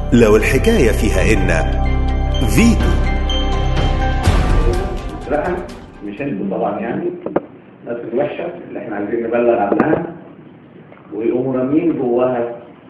لو الحكاية فيها إن فيتو لا مش انتوا طبعا يعني الناس الوحشه اللي احنا عايزين نبلغ عنها ويقوموا رامين جواها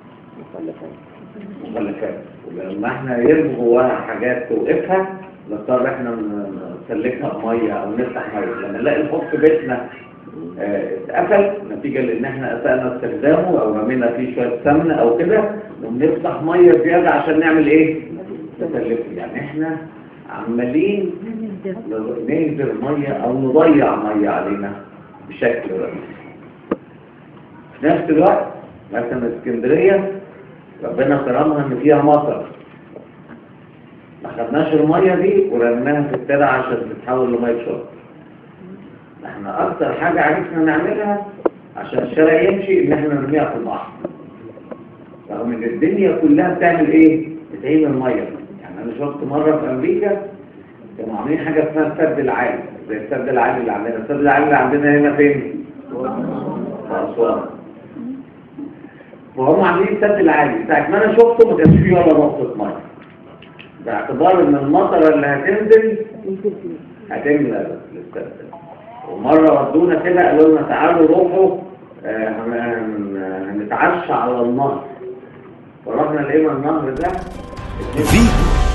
مخلفات ولما احنا يرموا جواها حاجات توقفها نضطر احنا نسلكها بميه او نفتح ميه لما نلاقي الحوض في بيتنا آه، اتقفل نتيجه لان احنا اسأنا استخدامه او رمينا فيه شويه سمنه او كده نقوم نفتح ميه زياده عشان نعمل ايه؟ نسلكه يعني احنا عمالين ننزل ميه او نضيع ميه علينا بشكل رئيسي في نفس الوقت مثلا اسكندريه ربنا كرمها ان فيها مطر ما خدناش الميه دي ورميناها في الترع عشان تتحول لميه شرب احنا اكتر حاجه عرفنا نعملها عشان الشارع يمشي ان احنا نرميها في البحر رغم ان الدنيا كلها بتعمل ايه؟ بتعمل ميه يعني انا شفت مره في امريكا كانوا عاملين حاجه اسمها السد العالي زي السد العالي اللي عندنا السد العالي اللي عندنا هنا فين؟ في اسوان وهم عاملين السد العالي ساعة ما انا شفته ما كانش فيه ولا نقطة مية باعتبار ان المطرة اللي هتنزل هتملى السد ومرة ودونا كده قالوا لنا تعالوا روحوا آه، هن- هن- هنتعشى على النهر ورحنا لقينا النهر ده فيتو